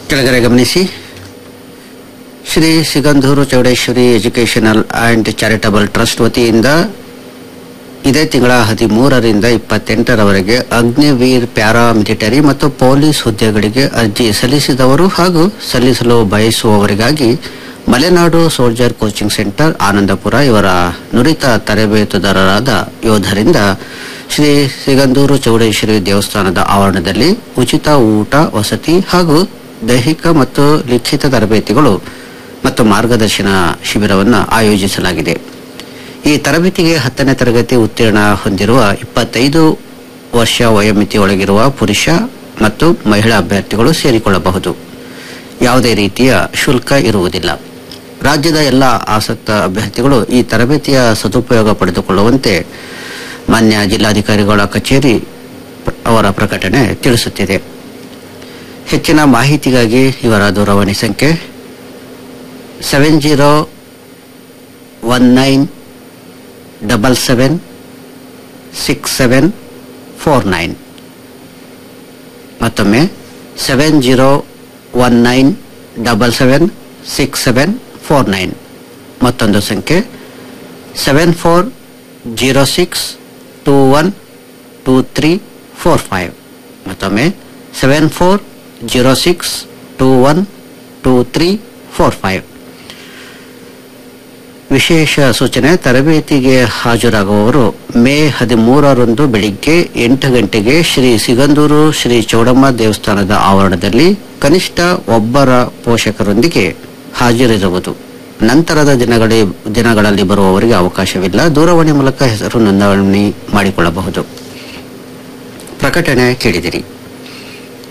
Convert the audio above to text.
ಕೆಳಗಡೆ ಗಮನಿಸಿ Shri Sigandur Chowdeshwari educational and charitable trust ವತಿಯಿಂದ ಇದೇ ತಿಂಗಳ ಹದಿಮೂರರಿಂದ ಇಪ್ಪತ್ತೆಂಟರವರೆಗೆ ಅಗ್ನಿವೀರ್ ಪ್ಯಾರಾ ಮಿಲಿಟರಿ ಮತ್ತು ಪೊಲೀಸ್ ಹುದ್ದೆಗಳಿಗೆ ಅರ್ಜಿ ಸಲ್ಲಿಸಿದವರು ಹಾಗೂ ಸಲ್ಲಿಸಲು ಬಯಸುವವರಿಗಾಗಿ Malenadu soldier coaching centre Anandapura ಇವರ ನುರಿತ ತರಬೇತುದಾರರಾದ ಯೋಧರಿಂದ ಶ್ರೀ ಸಿಗಂದೂರು ಚೌಡೇಶ್ವರಿ ದೇವಸ್ಥಾನದ ಆವರಣದಲ್ಲಿ ಉಚಿತ ಊಟ ವಸತಿ ಹಾಗೂ ದೈಹಿಕ ಮತ್ತು ಲಿಖಿತ ತರಬೇತಿಗಳು ಮತ್ತು ಮಾರ್ಗದರ್ಶನ ಶಿಬಿರವನ್ನು ಆಯೋಜಿಸಲಾಗಿದೆ ಈ ತರಬೇತಿಗೆ ಹತ್ತನೇ ತರಗತಿ ಉತ್ತೀರ್ಣ ಹೊಂದಿರುವ ಇಪ್ಪತ್ತೈದು ವರ್ಷ ವಯೋಮಿತಿಯೊಳಗಿರುವ ಪುರುಷ ಮತ್ತು ಮಹಿಳಾ ಅಭ್ಯರ್ಥಿಗಳು ಸೇರಿಕೊಳ್ಳಬಹುದು ಯಾವುದೇ ರೀತಿಯ ಶುಲ್ಕ ಇರುವುದಿಲ್ಲ ರಾಜ್ಯದ ಎಲ್ಲ ಆಸಕ್ತ ಅಭ್ಯರ್ಥಿಗಳು ಈ ತರಬೇತಿಯ ಸದುಪಯೋಗ ಪಡೆದುಕೊಳ್ಳುವಂತೆ ಮಾನ್ಯ ಜಿಲ್ಲಾಧಿಕಾರಿಗಳ ಕಚೇರಿ ಪ್ರ- ಅವರ ಪ್ರಕಟಣೆ ತಿಳಿಸುತ್ತಿದೆ ಹೆಚ್ಚಿನ ಮಾಹಿತಿಗಾಗಿ ಇವರ ದೂರವಾಣಿ ಸಂಖ್ಯೆ seven zero one nine double seven six seven four nine ಮತ್ತೊಮ್ಮೆ seven zero one nine double seven six seven four nine ಮತ್ತೊಂದು ಸಂಖ್ಯೆ seven four zero six two one two three four five ಮತ್ತೊಮ್ಮೆ seven four zero six two one two three four five ವಿಶೇಷ ಸೂಚನೆ ತರಬೇತಿಗೆ ಹಾಜರಾಗುವವರು ಮೇ ಹದಿಮೂರರಂದು ಬೆಳಿಗ್ಗೆ ಎಂಟು ಗಂಟೆಗೆ ಶ್ರೀ ಸಿಗಂದೂರು ಶ್ರೀ ಚೌಡಮ್ಮ ದೇವಸ್ಥಾನದ ಆವರಣದಲ್ಲಿ ಕನಿಷ್ಠ ಒಬ್ಬರ ಪೋಷಕರೊಂದಿಗೆ ಹಾಜರಿರುವುದು ನಂತರದ ದಿನಗಳೇ ದಿನಗಳಲ್ಲಿ ಬರುವವರಿಗೆ ಅವಕಾಶವಿಲ್ಲ ದೂರವಾಣಿ ಮೂಲಕ ಹೆಸರು ನೋಂದಣಿ ಮಾಡಿಕೊಳ್ಳಬಹುದು ಪ್ರಕಟಣೆ ಕೇಳಿದಿರಿ